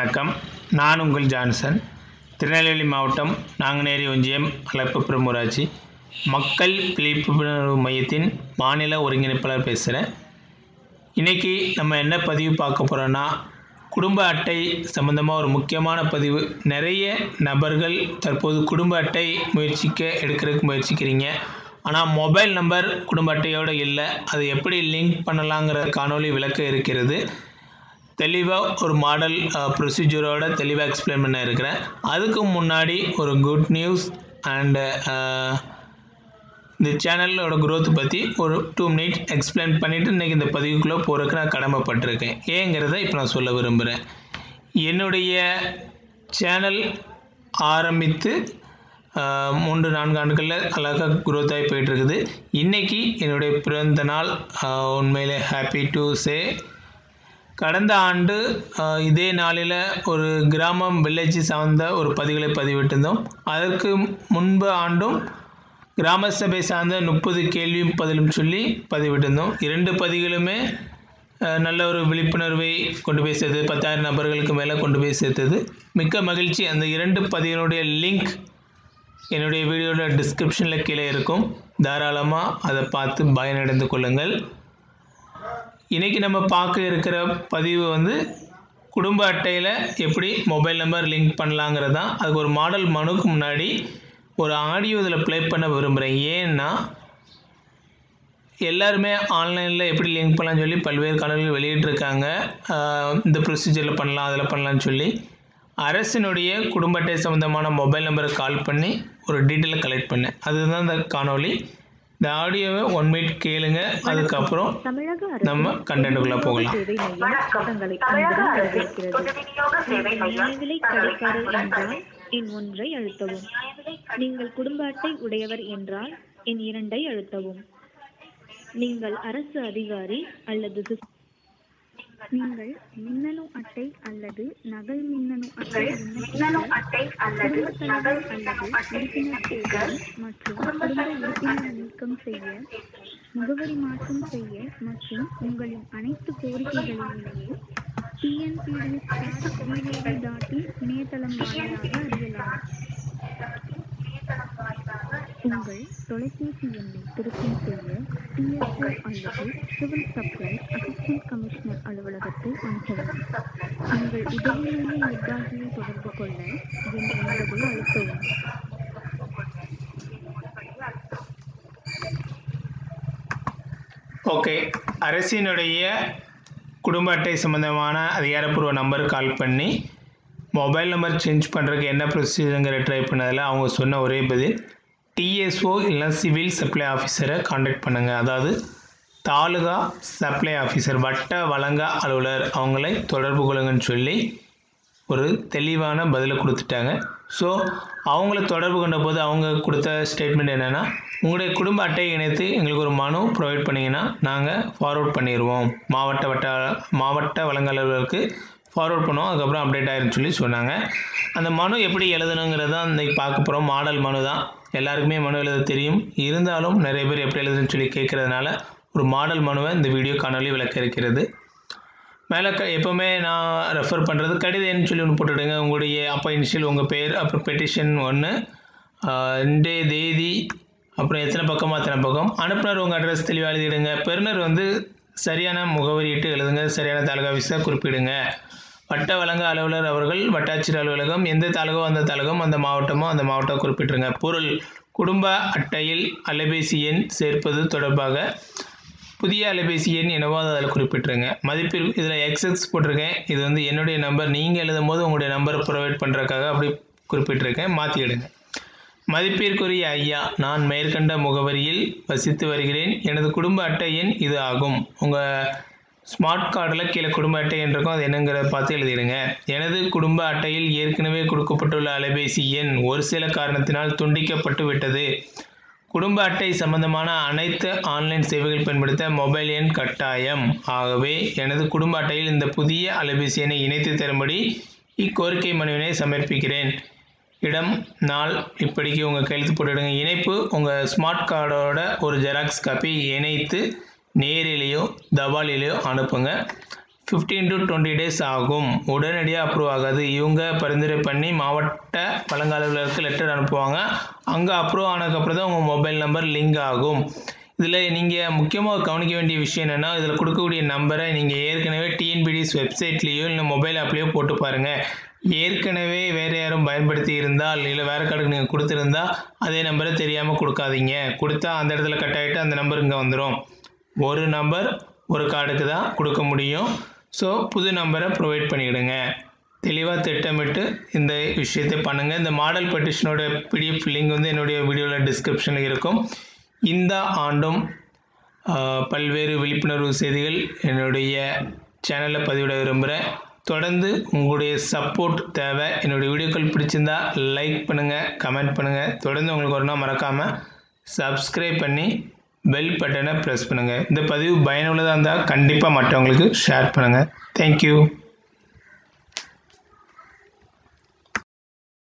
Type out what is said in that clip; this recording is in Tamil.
வணக்கம் நான் உங்கள் ஜான்சன் திருநெல்வேலி மாவட்டம் நாங்குநேரி ஒன்றியம் அலப்புப்புறம் ஊராட்சி மக்கள் விழிப்புணர்வு மையத்தின் மாநில ஒருங்கிணைப்பாளர் பேசுகிறேன் இன்றைக்கி நம்ம என்ன பதிவு பார்க்க போகிறோன்னா குடும்ப அட்டை சம்மந்தமாக ஒரு முக்கியமான பதிவு நிறைய நபர்கள் தற்போது குடும்ப அட்டை முயற்சிக்க எடுக்கிறதுக்கு முயற்சிக்கிறீங்க ஆனால் மொபைல் நம்பர் குடும்ப அட்டையோடு இல்லை அது எப்படி லிங்க் பண்ணலாங்கிற காணொளி விளக்க இருக்கிறது தெளிவாக ஒரு மாடல் ப்ரொசீஜரோட தெளிவாக எக்ஸ்பிளைன் பண்ண இருக்கிறேன் அதுக்கு முன்னாடி ஒரு குட் நியூஸ் அண்டு இந்த சேனலோட growth பற்றி ஒரு டூ மினிட் எக்ஸ்பிளைன் பண்ணிவிட்டு இன்றைக்கி இந்த பதிவுக்குள்ளே போகிறதுக்கு நான் கடமைப்பட்டிருக்கேன் ஏங்கிறத இப்போ நான் சொல்ல விரும்புகிறேன் என்னுடைய சேனல் ஆரம்பித்து ஆஹ், மூன்று நான்கு ஆண்டுகளில் அழகாக growth ஆகி போயிட்டுருக்குது இன்றைக்கி என்னுடைய பிறந்த நாள் ஆஹ், உண்மையிலே ஹாப்பி டு சே கடந்த ஆண்டு ஆஹ், இதே நாளில் ஒரு கிராமம் வில்லேஜ் சார்ந்த ஒரு பதிவுகளை பதிவிட்டிருந்தோம் அதற்கு முன்பு ஆண்டும் கிராம சபை சார்ந்த முப்பது கேள்வியும் பதிலும் சொல்லி பதிவிட்டிருந்தோம் இரண்டு பதிவுகளுமே ஆஹ், நல்ல ஒரு விழிப்புணர்வை கொண்டு போய் சேர்த்தது பத்தாயிரம் நபர்களுக்கு மேலே கொண்டு போய் சேர்த்தது மிக்க மகிழ்ச்சி அந்த இரண்டு பதிவினுடைய லிங்க் என்னுடைய வீடியோட டிஸ்கிரிப்ஷனில் கீழே இருக்கும் தாராளமாக அதை பார்த்து பயனடைந்து கொள்ளுங்கள் இன்றைக்கி நம்ம பார்க்க இருக்கிற பதிவு வந்து குடும்ப அட்டையில் எப்படி மொபைல் நம்பர் லிங்க் பண்ணலாங்கிறது தான் அதுக்கு ஒரு மாடல் மனுக்கு முன்னாடி ஒரு ஆடியோ இதில் ப்ளே பண்ண விரும்புகிறேன் ஏன்னா எல்லாருமே ஆன்லைனில் எப்படி லிங்க் பண்ணலாம்னு சொல்லி பல்வேறு காணொலிகள் வெளியிட்டிருக்காங்க ஆஹ் இந்த ப்ரொசீஜரில் பண்ணலாம் அதில் பண்ணலாம்னு சொல்லி அரசினுடைய குடும்ப அட்டை சம்மந்தமான மொபைல் நம்பருக்கு கால் பண்ணி ஒரு டீட்டெயிலை கலெக்ட் பண்ணேன் அதுதான் இந்த காணொளி இந்த ஆடியோவை ஒன் மினிட் கேளுங்க அதுக்கப்புறம் தமிழக அரசு நம்ம கண்டென்ட்டுக்குள்ளே போகலாம் சேவை மையம் வணக்கம் தங்களை தமிழக அன்புடன் அரசின் வரவேற்கிறது பொது விநியோக சேவை நீங்கள் மையம் நியாய விலை தங்களை கடைக்காரர் அன்புடன் என்றால் வரவேற்கிறது. எண் ஒன்றை அழுத்தவும் நீங்கள் குடும்ப அட்டை உடையவர் என்றால் எண் இரண்டை அழுத்தவும் நீங்கள் அரசு அதிகாரி அல்லது சிஸ்- நீங்கள் மின்னணு அட்டை அல்லது நகல் மின்னணு அட்டை மின்னணு அட்டை அல்லது குடும்பத் நகல் தலைவர் மின்னணு அல்லது அட்டைக்கு உறுப்பினர் நீங்கள் சேர்த்தல் மற்றும் குடும்ப உறுப்பினர் நீக்கம் செய்ய முகவரி மாற்றம் செய்ய மற்றும் உங்களின் அனைத்து கோரிக்கைகளின் நிலையை டிஎன்பிடிஎஸ் டாட் இணையதளம் வாயிலாக அறியலாம் உங்கள் தொலைபேசி எண்ணை திருத்தம் செய்ய டிஎஸ்ஓ அல்லது சிவில் சப்ளை அசிஸ்டன்ட் கமிஷனர் அலுவலகத்தை அணுகவும் உங்கள் உதவி மைய நிர்வாகியை தொடர்பு கொள்ள எண் ஒன்பதை அழுத்தவும் ஓகே அரசினுடைய குடும்ப அட்டை சம்மந்தமான அதிகாரப்பூர்வ நம்பருக்கு கால் பண்ணி மொபைல் நம்பர் சேஞ்ச் பண்ணுறதுக்கு என்ன ப்ரொசீஜருங்கிற ட்ரை பண்ணதில் அவங்க சொன்ன ஒரே பதில் டிஎஸ்ஓ இல்லைனா சிவில் சப்ளை ஆஃபீஸரை காண்டாக்ட் பண்ணுங்கள் அதாவது தாலுகா சப்ளை ஆஃபீஸர் வட்ட வழங்க அலுவலர் அவங்களை தொடர்பு கொள்ளுங்கன்னு சொல்லி ஒரு தெளிவான பதிலை கொடுத்துட்டாங்க ஸோ அவங்கள தொடர்பு கொண்ட போது அவங்க கொடுத்த ஸ்டேட்மெண்ட் என்னென்னா உங்களுடைய குடும்ப அட்டையை இணைத்து எங்களுக்கு ஒரு மனு ப்ரொவைட் பண்ணிங்கன்னா நாங்கள் ஃபார்வர்ட் பண்ணிடுவோம் மாவட்ட வட்ட மாவட்ட வழங்கலுக்கு ஃபார்வர்ட் பண்ணுவோம் அதுக்கப்புறம் அப்டேட் ஆயிருன்னு சொல்லி சொன்னாங்க அந்த மனு எப்படி எழுதணுங்கிறது தான் இன்றைக்கி பார்க்க போகிறோம் மாடல் மனு தான் எல்லாருக்குமே மனு எழுத தெரியும் இருந்தாலும் நிறைய பேர் எப்படி எழுதுன்னு சொல்லி கேட்குறதுனால ஒரு மாடல் மனுவை இந்த வீடியோ காணொலி விளக்க இருக்கிறது மேலே க எப்போவுமே நான் ரெஃபர் பண்ணுறது கடித எண் சொல்லி ஒன்று போட்டுவிடுங்க உங்களுடைய அப்பா இனிஷியல் உங்கள் பேர் அப்புறம் பெட்டிஷன் ஒன்று இன்றைய தேதி அப்புறம் எத்தனை பக்கமோ அத்தனை பக்கம் அனுப்புனர் உங்கள் அட்ரஸ் தெளிவாக எழுதிடுங்க பெறுநர் வந்து சரியான முகவரியிட்டு எழுதுங்க சரியான தாலுகா ஆஃபீஸை குறிப்பிடுங்க வட்ட வழங்க அலுவலர் அவர்கள் வட்டாட்சியர் அலுவலகம் எந்த தாலுகோ அந்த தாலுகம் அந்த மாவட்டமோ அந்த மாவட்டம் குறிப்பிட்டுருங்க பொருள் குடும்ப அட்டையில் அலைபேசி எண் சேர்ப்பது தொடர்பாக புதிய அலைபேசி எண் என்னவோ அதை அதில் குறிப்பிட்ருங்க மதிப்பில் இதில் எக்ஸ்எக்ஸ் போட்டிருக்கேன் இது வந்து என்னுடைய நம்பர் நீங்கள் எழுதும் போது உங்களுடைய நம்பரை ப்ரொவைட் பண்ணுறதுக்காக அப்படி குறிப்பிட்டிருக்கேன் மாற்றிடுங்க மதிப்பிற்குரிய ஐயா நான் மேற்கண்ட முகவரியில் வசித்து வருகிறேன் எனது குடும்ப அட்டை எண் இது ஆகும் உங்கள் ஸ்மார்ட் கார்டில் கீழே குடும்ப அட்டை எண் இருக்கும் அது என்னங்கிறத பார்த்து எழுதிடுங்க எனது குடும்ப அட்டையில் ஏற்கனவே கொடுக்கப்பட்டுள்ள அலைபேசி எண் ஒரு சில காரணத்தினால் துண்டிக்கப்பட்டு விட்டது குடும்ப அட்டை சம்பந்தமான அனைத்து ஆன்லைன் சேவைகள் பயன்படுத்த மொபைல் எண் கட்டாயம் ஆகவே எனது குடும்ப அட்டையில் இந்த புதிய அலைபேசி எண்ணை இணைத்து தரும்படி இக்கோரிக்கை மனுவினை சமர்ப்பிக்கிறேன் இடம் நாள் இப்படிக்கு உங்கள் கையெழுத்து போட்டுடுங்க இணைப்பு உங்கள் ஸ்மார்ட் கார்டோட ஒரு ஜெராக்ஸ் காப்பி இணைத்து நேரிலேயோ தபாலிலேயோ அனுப்புங்க ஃபிஃப்டீன் டு டுவெண்ட்டி டேஸ் ஆகும் உடனடியாக அப்ரூவ் ஆகாது இவங்க பரிந்துரை பண்ணி மாவட்ட வழங்க அலுவலருக்கு லெட்டர் அனுப்புவாங்க அங்கே அப்ரூவ் ஆனதுக்கப்புறம் தான் உங்கள் மொபைல் நம்பர் லிங்க் ஆகும் இதில் நீங்கள் முக்கியமாக கவனிக்க வேண்டிய விஷயம் என்னென்னா இதில் கொடுக்கக்கூடிய நம்பரை நீங்கள் ஏற்கனவே டிஎன்பிடிஎஸ் வெப்சைட்லேயோ இல்லை மொபைல் ஆப்லேயோ போட்டு பாருங்கள் ஏற்கனவே வேறு யாரும் பயன்படுத்தி இருந்தால் இல்லை வேறு கார்டுக்கு நீங்கள் கொடுத்துருந்தா அதே நம்பரை தெரியாமல் கொடுக்காதீங்க கொடுத்தா அந்த இடத்துல கட் ஆகிட்டு அந்த நம்பர் இங்கே வந்துடும் ஒரு நம்பர் ஒரு கார்டுக்கு தான் கொடுக்க முடியும் ஸோ புது நம்பரை ப்ரொவைட் பண்ணிவிடுங்க தெளிவாக திட்டமிட்டு இந்த விஷயத்தை பண்ணுங்கள் இந்த மாடல் பெட்டிஷனோட பிடிஎஃப் லிங்க் வந்து என்னுடைய வீடியோவில் டிஸ்கிரிப்ஷனில் இருக்கும் இந்த ஆண்டும் ஆஹ், பல்வேறு விழிப்புணர்வு செய்திகள் என்னுடைய சேனலில் பதிவிட விரும்புகிறேன் தொடர்ந்து உங்களுடைய சப்போர்ட் தேவை என்னுடைய வீடியோக்கள் பிடிச்சிருந்தா லைக் பண்ணுங்கள் கமெண்ட் பண்ணுங்கள் தொடர்ந்து உங்களுக்கு ஒரு நாள் மறக்காமல் சப்ஸ்கிரைப் பண்ணி பெல் பட்டனை ப்ரெஸ் பண்ணுங்கள் இந்த பதிவு பயனுள்ளதாக இருந்தால் கண்டிப்பாக மற்றவங்களுக்கு ஷேர் பண்ணுங்கள் தேங்க்யூ